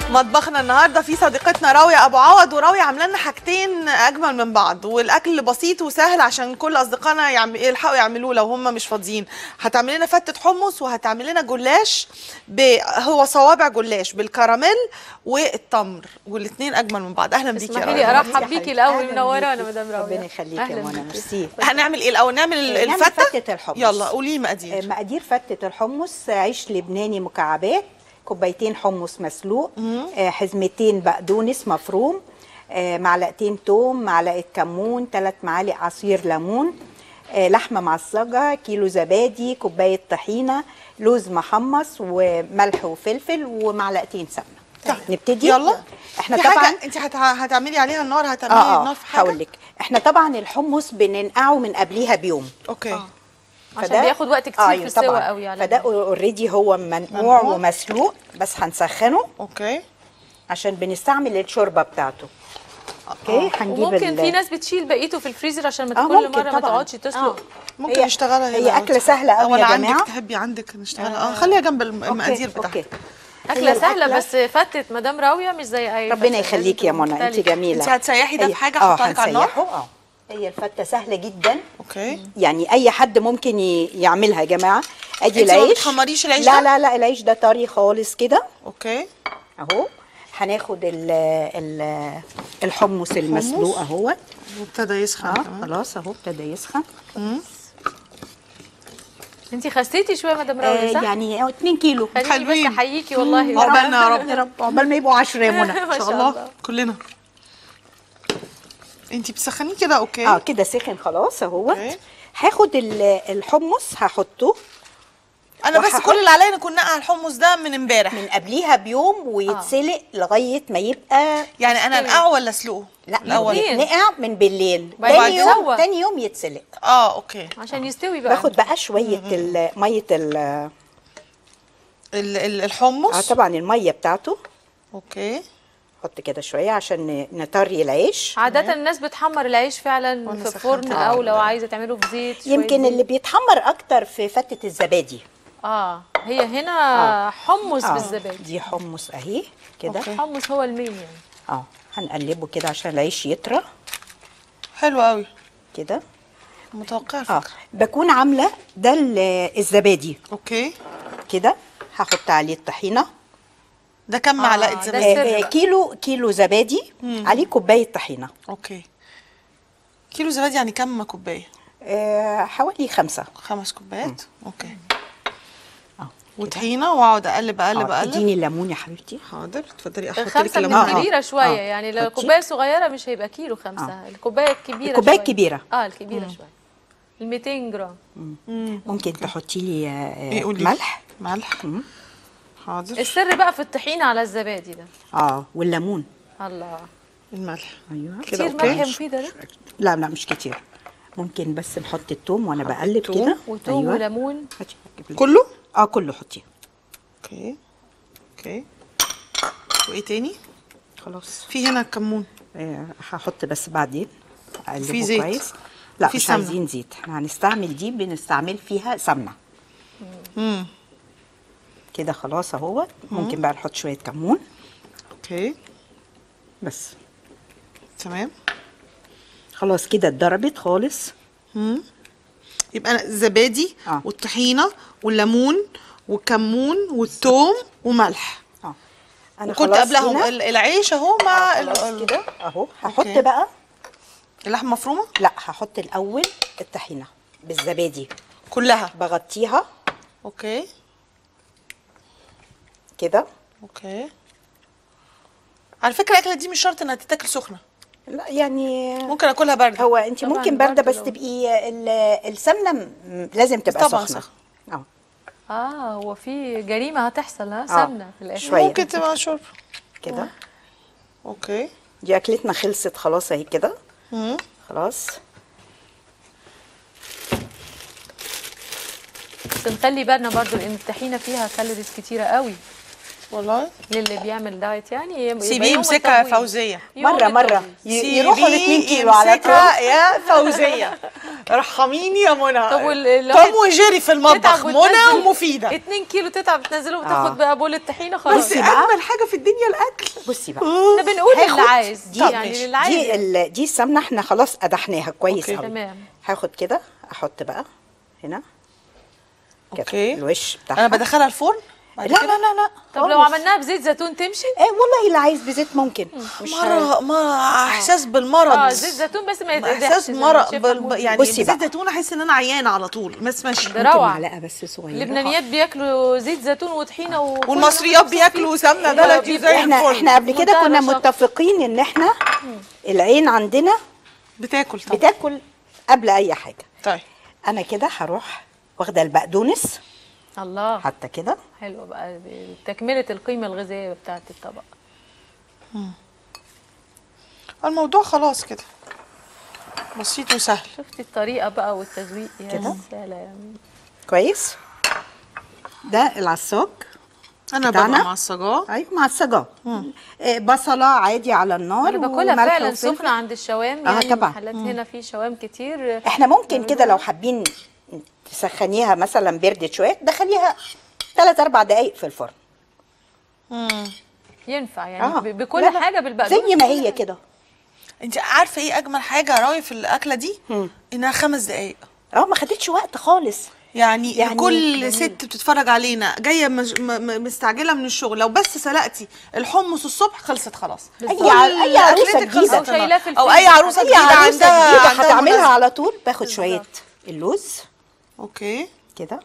مطبخنا النهارده في صديقتنا راوية ابو عوض وراوية عامله لنا حاجتين اجمل من بعض والاكل بسيط وسهل عشان كل اصدقائنا يعم... يلحقوا يعملوه لو هم مش فاضيين هتعمل لنا فتة حمص وهتعمل لنا جلاش ب... هو صوابع جلاش بالكراميل والتمر والاثنين اجمل من بعض اهلا بيكي يا اسمحي لي راوية ارحب بيكي الاول منورانا مدام راوية ربنا يخليك يا أهلاً منى بيكي. ميرسي هنعمل ايه الاول نعمل ال- نعمل الفتة فتة الحمص. يلا قولي لي مقادير مقادير فتة الحمص عيش لبناني مكعبات كوبايتين حمص مسلوق آه، حزمتين بقدونس مفروم آه، معلقتين توم معلقة كمون ثلاث معالق عصير ليمون آه، لحمة معصجة كيلو زبادي كوباية طحينة لوز محمص وملح وفلفل ومعلقتين سمنة طيب. نبتدي يلا احنا في طبعا حاجة انت هت... هتعملي عليها النار هتعملي اه النار اه في حاجه هقول لك احنا طبعا الحمص بننقعه من قبليها بيوم اوكي عشان فده- بياخد وقت كتير آه، في أيوة السوا طبعاً. قوي على فده اوريدي هو منقوع منقوع. ومسلوق بس هنسخنه اوكي عشان بنستعمل الشوربه بتاعته اوكي هنجيب وممكن ال- في ناس بتشيل بقيته في الفريزر عشان ما آه، كل ممكن مره ما طبعاً. تقعدش تسلق ممكن هي- نشتغلها هي هنا أكلة أو- سهلة أوي أو يا أنا جماعة. عندك تحبي عندك نشتغلها اه خليها جنب الم- أوكي، المقادير بتاعها اوكي اكله هي سهله الأكلة- بس فتت مدام راويه مش زي اي ربنا فتة، يخليك يا لازم منى انت مختلفة. جميله انت هتسيحي ده هي- في حاجة اه أحطها لك على النار؟ هنسيحه اه هي الفته سهله جدا اوكي يعني اي حد ممكن ي- يعملها يا جماعه ادي انت ما العيش بتحمريش العيش لا ده؟ لا لا العيش ده طري خالص كده اوكي اهو هناخد ال ال الحمص المسلوق اهو وابتدى يسخن اه كمان خلاص اهو ابتدى يسخن انت خسيتي شويه مدام راويه آه صح؟ يعني 2 كيلو خليني حلوين. بس احييكي والله عقبالنا يا رب يا رب عقبال ما يبقوا 10 يا منى ما ان شاء شاء الله الله. كلنا انت بتسخنيه كده اوكي اه كده سخن خلاص اهوت أوكي. هاخد ال- الحمص هحطه انا بس وهحط- كل اللي عليا نكون نقع الحمص ده من امبارح من قبليها بيوم ويتسلق لغايه ما يبقى يعني انا انقعه ولا اسلقه لا الاول الاتنين. نقع من بالليل بعد تاني كده يوم سوا. تاني يوم يتسلق اه اوكي عشان يستوي بقى باخد بقى شويه ال- ميه ال- ال- ال- اه الحمص طبعا الميه بتاعته اوكي حط كده شويه عشان ن- نطري العيش عادة الناس بتحمر العيش فعلا وأنا في سخنت فرن على او لو ال- عايزه تعمله في زيت شوية يمكن زيت. اللي بيتحمر اكتر في فتة الزبادي اه هي هنا حمص آه، بالزبادي دي حمص اهي كده أوكي. حمص هو المين يعني اه هنقلبه كده عشان العيش يطرى حلو قوي كده متوقعه اه الفكره بكون عامله ده ال- الزبادي اوكي كده هحط عليه الطحينه ده كم آه، معلقه ده زبادي السر آه آه بقى. كيلو كيلو زبادي عليه كوبايه طحينه اوكي كيلو زبادي يعني كم كوبايه آه حوالي خمسة خمس كوبايات اوكي اه وطحينه واقعد اقلب اقلب آه، اقلب اديني الليمون يا حبيبتي حاضر اتفضلي احط لك الخمسة من الليمون آه، آه. كبيرة شوية آه. يعني لو حطي. الكوباية صغيرة مش هيبقى كيلو خمسة الكوباية الكبيرة الكوباية شوية. الكبيرة. اه الكبيرة شوية ال 200 جرام ممكن تحطي لي آه، ايه قولي ملح ملح حاضر السر بقى في الطحينة على الزبادي ده اه والليمون الله الملح ايوه كده كتير أوكي. ملح مفيدة ده لا لا مش كتير ممكن بس نحط التوم وانا بقلب التوم كده وتوم وليمون هاتي- هاتي- كله اه كله حطيه اوكي اوكي وايه تاني خلاص في هنا كمون آه هحط بس بعدين اقلبه في زيت. كويس لا في مش سمنة. عايزين زيت احنا هنستعمل دي بنستعمل فيها سمنه امم كده خلاص اهو ممكن بقى نحط شويه كمون اوكي بس تمام خلاص كده اتضربت خالص امم يبقى أنا الزبادي آه. والطحينه والليمون والكمون والثوم وملح اه انا وكنت خلاص قبلهم هنا- ال- العيش اهو مع ال- خلاص ال- كده اهو هحط أوكي. بقى اللحمه مفرومه لا هحط الاول الطحينه بالزبادي كلها بغطيها اوكي كده اوكي على فكره الاكله دي مش شرط انها تتاكل سخنه لا يعني ممكن اكلها بارده هو انت طبعاً ممكن بارده برضه بس لو- تبقي ال- السمنه م- لازم تبقى طبعاً سخنه سخنة. اه اه هو في جريمة هتحصل ها آه. سمنة في الاخر شوية. ممكن تبقى شرب كده اوكي دي اكلتنا خلصت خلاص اهي كده امم خلاص بس نخلي بالنا برضو لان الطحينة فيها كالوريز كتيرة قوي والله للي بيعمل دايت يعني يبقى سيبيه يوم يمسكها التطويل. فوزيه يوم مره مره التطويل. ي- سيبيه يروحوا ال 2 كيلو على طول يمسكها يا فوزيه ارحميني يا منى طب وال- الواحد توم وجيري في المطبخ تتعب منى وتنزل ومفيده 2 كيلو تتعب تنزله آه. وتاخد بقى بول الطحينه خلاص بس بصي بقى. اجمل حاجه في الدنيا الاكل بصي بقى احنا بنقول اللي هاخد عايز دي يعني اللي عايز دي ال- دي السمنه احنا خلاص قدحناها كويس أوكي. قوي تمام. هاخد كده احط بقى هنا كده اوكي الوش بتاعها انا بدخلها الفرن لا بعد لا كده؟ لا لا طب لو خالص. عملناها بزيت زيتون تمشي ايه والله اللي عايز بزيت ممكن مش مرة مرة احساس بالمرض اه زيت زيتون بس ما يتقدحش احساس زي ما مرض الشيف بال- محمود يعني بصي بزيت بقى. زيتون احس ان انا عيانه على طول بس ماشي ده ممكن روعة. معلقه بس صغيره اللبنانيات بياكلوا زيت زيتون وطحينه وكل والمصريات ما بياكلوا يحطوا سمنه فيه. بلدي زي احنا الفل احنا قبل كده منتهى كنا الرشاقة. متفقين ان احنا العين عندنا بتاكل طبعا بتاكل قبل اي حاجه طيب انا كده هروح واخده البقدونس الله حتى كده حلو بقى تكمله القيمه الغذائيه بتاعه الطبق الموضوع خلاص كده بسيط وسهل شفتي الطريقه بقى والتزويق يا كده؟ سلام كويس ده العصاج انا بتاعنا؟ ببقى معصجاه ايوه مع السجق آه، بصله عادي على النار انا باكلها وملح فعلا وفلفل. سخنه عند الشوام آه، يعني طبعا. محلات هنا في شوام كتير احنا ممكن كده لو حابين تسخنيها مثلا بردت شويه تدخليها ثلاث اربع دقائق في الفرن ينفع يعني آه. ب- بكل لا، لا. حاجه بالبقدونس زي ما هي كده انت عارفه ايه اجمل حاجه يا راوي في الاكله دي انها خمس دقايق اه ما خدتش وقت خالص يعني, يعني كل جميل. ست بتتفرج علينا جايه مج... م... م- مستعجله من الشغل لو بس سلقتي الحمص الصبح خلصت خلاص بالظبط. أي ع- أي عروسة أكلتك جديدة. خلصت أو شايلاه في او الفريزر. اي عروسه هي جديده عروسه عندها جديده عندها هتعملها مناسبة. على طول باخد شويه اللوز اوكي كده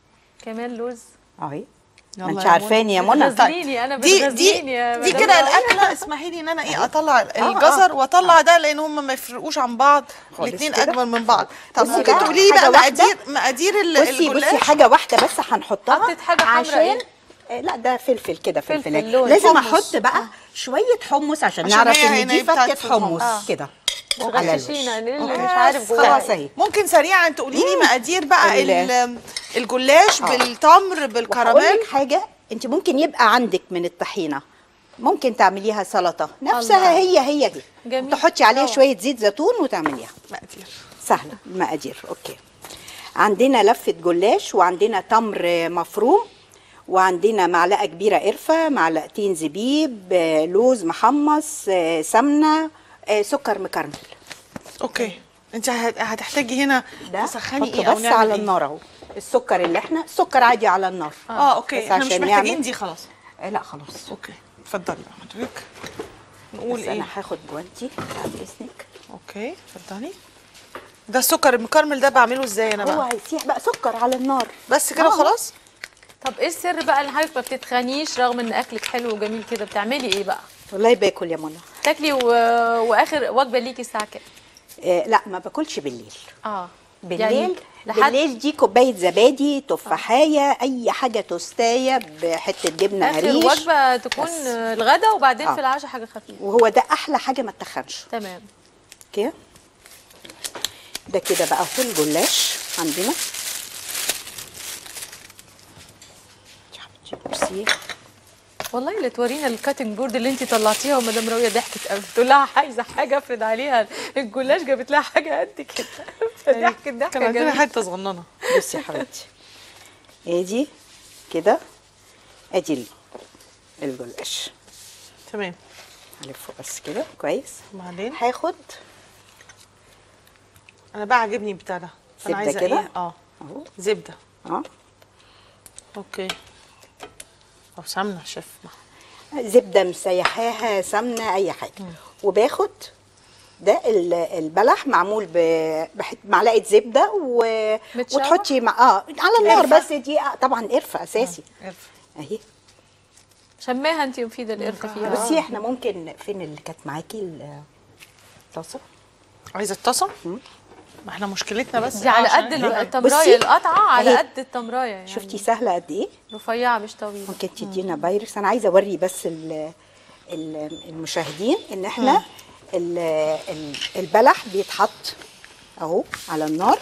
كمان لوز اهي يلا ما انت يا عارفاني يا منى بتغزليني انا دي دي بتغزليني يا دي مدام كده رؤى. الاكله اسمحي لي ان انا ايه اطلع الجزر واطلع ده لان هم ما يفرقوش عن بعض خالص الاثنين كده. اجمل من بعض طب بصي ممكن بقى تقولي لي حاجة بقى واحدة. مقادير مقادير ال- بصي بصي الجلاش حاجه واحده بس هنحطها حطيت حاجة حمرا عشان إيه؟ آه، لا ده فلفل كده فلفل فلفل لون. لازم حمص. احط بقى شويه حمص عشان, عشان نعرف هي ان هنا دي بتاعت فتة الحمص. حمص آه. كده على الوش غششينا اللي أوكي. مش عارف خلاص جواه اهي ممكن سريعا تقولي لي مقادير بقى ال- ال- الجلاش آه. بالتمر وهقول بالكراميل لك حاجه انت ممكن يبقى عندك من الطحينه ممكن تعمليها سلطه نفسها الله. هي هي دي جميل. تحطي عليها روعة. شويه زيت زيتون وتعمليها مقادير سهله المقادير اوكي عندنا لفه جلاش وعندنا تمر مفروم وعندنا معلقه كبيره قرفه معلقتين زبيب آه، لوز محمص آه، سمنه آه، سكر مكرمل اوكي انت هت- هتحتاجي هنا ده تسخني حطه ايه او بس نعمل على إيه؟ النار اهو السكر اللي احنا السكر عادي على النار اه اوكي بس احنا مش عشان محتاجين نعمل- دي خلاص آه، لا خلاص اوكي اتفضلي بقى حضرتك نقول بس ايه انا هاخد جوانتي بعد اذنك اوكي اتفضلي ده السكر المكرمل ده بعمله ازاي انا هو بقى هيسيح بقى سكر على النار بس كده آه. خلاص طب ايه السر بقى اللي حضرتك ما بتتخنيش رغم ان اكلك حلو وجميل كده بتعملي ايه بقى والله باكل يا منى تاكلي و... واخر وجبه ليكي الساعه كام آه لا ما باكلش بالليل اه بالليل يعني لحد بالليل دي كوبايه زبادي تفاحيه اي حاجه توستايه بحته جبنه اخر قريش وجبه تكون بس. الغدا وبعدين آه. في العشاء حاجه خفيفه وهو ده احلى حاجه ما تخنش تمام اوكي ده كده بقى في الجلاش عندنا بصي والله اللي تورينا الكاتنج بورد اللي انت طلعتيها ومدام راويه ضحكت قوي تقول لها عايزه حاجه افرد عليها الجلاش جابت لها حاجه قد كده فضحكت ضحكه كان عندنا جميله حته صغننه بصي يا حبيبتي ادي كده ادي ال- الجلاش تمام هلفه بس كده كويس وبعدين هاخد انا بقى عاجبني بتاع ده زبدة انا عايزه كده؟ ايه اه اهو زبده اه اوكي او سمنه شيف زبده مسيحاها سمنه اي حاجه وباخد ده ال- البلح معمول ب- بحت- معلقه زبده و... متشوح؟ وتحطي مع اه على النار قرفة؟ بس دي آه، طبعا قرفه اساسي عارفة. اهي شماها انت مفيده القرفه فيها بصي احنا ممكن فين اللي كانت معاكي الطاسه عايزه الطاسه ما احنا مشكلتنا بس دي على عشان قد إحنا- التمرايه بصي، القطعه على أهي. قد التمرايه يعني شفتي سهله قد ايه رفيعه مش طويله ممكن تدينا بايركس انا عايزه اوري بس ال- ال- المشاهدين ان احنا ال- ال- البلح بيتحط اهو على النار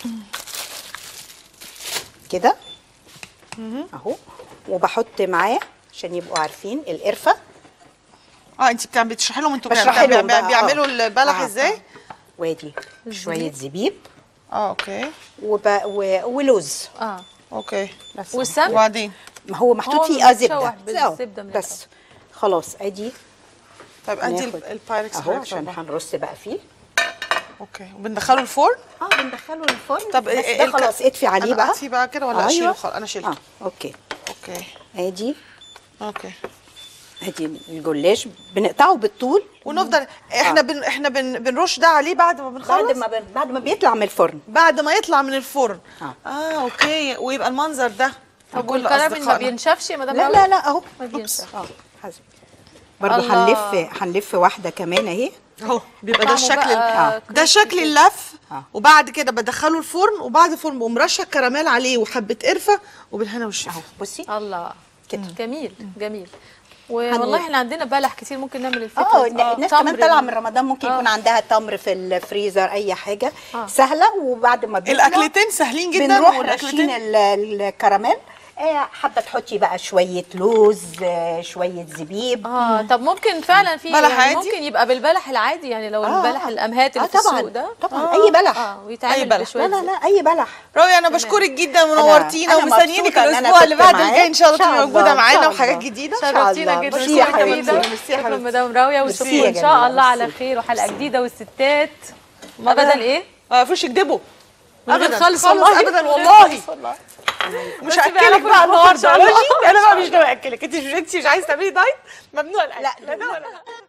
كده اهو وبحط معاه عشان يبقوا عارفين القرفه اه انت بتعملي بتشرحي لهم انتوا بشرح بتعملوا- لهم بقى، بيعملوا آه. البلح آه. ازاي وادي شويه زبيب اه اوكي وب... و... ولوز اه اوكي بس والسمن وبعدين ما هو محطوط هو فيه اه متشوح زبده آه، بالزبدة من بس خلاص ادي طيب ادي ناخد. البايركس اهو عشان هنرص بقى فيه اوكي وبندخله الفرن اه بندخله الفرن طب بس إيه- ده إيه خلاص اطفي عليه أنا بقى أطفي بقى كده ولا أشيله خلاص؟ أنا شيلته. اه اوكي اوكي ادي اوكي ادي الجلاش بنقطعه بالطول ونفضل احنا بن... احنا بن... بنرش ده عليه بعد ما بنخلص بعد ما بن... بعد ما بيطلع من الفرن بعد ما يطلع من الفرن آه. اه اوكي ويبقى المنظر ده طب لكل والكراميل ما أصدقائنا. بينشفش يا مدام لا راوية؟ لا لا اهو ما بينشف اه حسب برضه الله. هنلف هنلف واحده كمان اهي اهو بيبقى ده طعمه الشكل بقى ال- ده crispy شكل كده. اللف آه. وبعد كده بدخله الفرن وبعد الفرن بقوم رشه كراميل عليه وحبه قرفه وبالهنا والشفا اهو بصي الله كده. جميل جميل والله احنا عندنا بلح كتير ممكن نعمل الفكره اه دي. الناس تمر كمان طالعه ال- من رمضان ممكن آه. يكون عندها تمر في الفريزر اي حاجه آه. سهله وبعد ما بيطلع الاكلتين سهلين جدا بنروح راشين والاكلتين ال- الكراميل آه، حابه تحطي بقى شويه لوز آه، شويه زبيب اه طب ممكن فعلا في بلح يعني عادي؟ ممكن يبقى بالبلح العادي يعني لو آه، البلح آه. الامهات اللي آه، في طبعا السوق ده طبعا اي بلح اه أي ويتعمل بلح. بشويه لا لا زيت. لا اي بلح راوي انا بشكرك جدا ونورتينا أنا ومستنيينك مبسوطة إن أنا الاسبوع اللي كنت بعد معاك. الجاي ان شاء الله إن شاء تبقي الله، موجوده إن معانا شاء وحاجات الله. جديده شرفتينا الله. جدا ميرسي يا شكرا حبيبتي. جدا ميرسي يا شكرا حبيبتي. مدام راويه ميرسي واشوفكم يا ان شاء جميلة، الله على ميرسي. خير وحلقه جديده والستات ما بدل ايه ما فيش يكذبوا من غير ابدا خالص خالص والله. ابدا من غير والله خالص والله. مش بس هاكلك بيعرفوا بقى يطبخوا إن شاء النهارده الله. ماشي انا بقى مش ناوي اكلك انت مش انت مش عايزه تعملي دايت ممنوع الاكل لا، لا لا